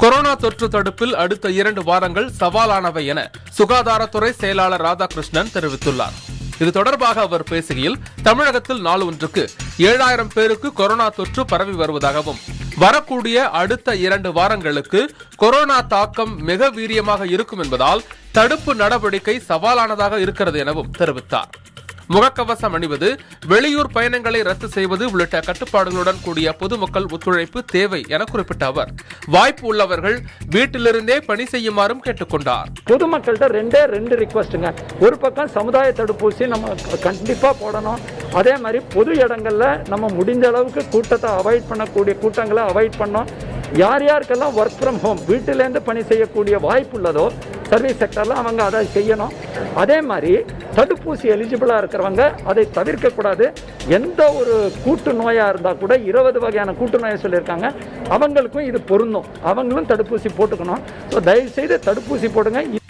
corona தொற்று தடுப்பில் அடுத்த இரண்டு வாரங்கள் சவாலானவை என சுகாதாரத்துறை செயலாளர் ராதாகிருஷ்ணன் தெரிவித்துள்ளார் இது தொடர்பாக அவர் பேசுகையில் தமிழகத்தில் நாள் ஒன்றுக்கு ஏழாயிரம் பேருக்கு கொரோனா தொற்று பரவி வருவதாகவும் வரக்கூடிய அடுத்த இரண்டு வாரங்களுக்கு கொரோனா தாக்கம் மிக வீரியமாக இருக்கும் என்பதால் தடுப்பு நடவடிக்கை சவாலானதாக இருக்கிறது எனவும் தெரிவித்தார் முகக்கவசம் அணிவது வெளியூர் பயணங்களை ரத்து செய்வது உள்ளிட்ட கட்டுப்பாடுகளுடன் கூடிய பொதுமக்கள் ஒத்துழைப்பு தேவை என குறிப்பிட்ட அவர் வாய்ப்பு உள்ளவர்கள் வீட்டிலிருந்தே பணி செய்யுமாறும் கேட்டுக்கொண்டார் பொதுமக்கள்கிட்ட ரெண்டே ரெண்டு ரிக்வஸ்ட்டுங்க ஒரு பக்கம் சமுதாய தடுப்பூசி நம்ம கண்டிப்பாக போடணும் அதே மாதிரி பொது இடங்கள்ல நம்ம முடிந்த அளவுக்கு கூட்டத்தை அவாய்ட் பண்ணக்கூடிய கூட்டங்களை அவாய்ட் பண்ணோம் யார் யாருக்கெல்லாம் ஒர்க் ஃப்ரம் ஹோம் வீட்டிலேருந்து பணி செய்யக்கூடிய வாய்ப்பு உள்ளதோ சர்வீஸ் செக்டரில் அவங்க அதை செய்யணும் அதே மாதிரி தடுப்பூசி எலிஜிபிளாக இருக்கிறவங்க அதை தவிர்க்கக்கூடாது எந்த ஒரு கூட்டு நோயாக இருந்தால் கூட இருபது வகையான கூட்டு நோயை சொல்லியிருக்காங்க அவங்களுக்கும் இது பொருந்தும் அவங்களும் தடுப்பூசி போட்டுக்கணும் ஸோ தயவுசெய்து தடுப்பூசி போடுங்க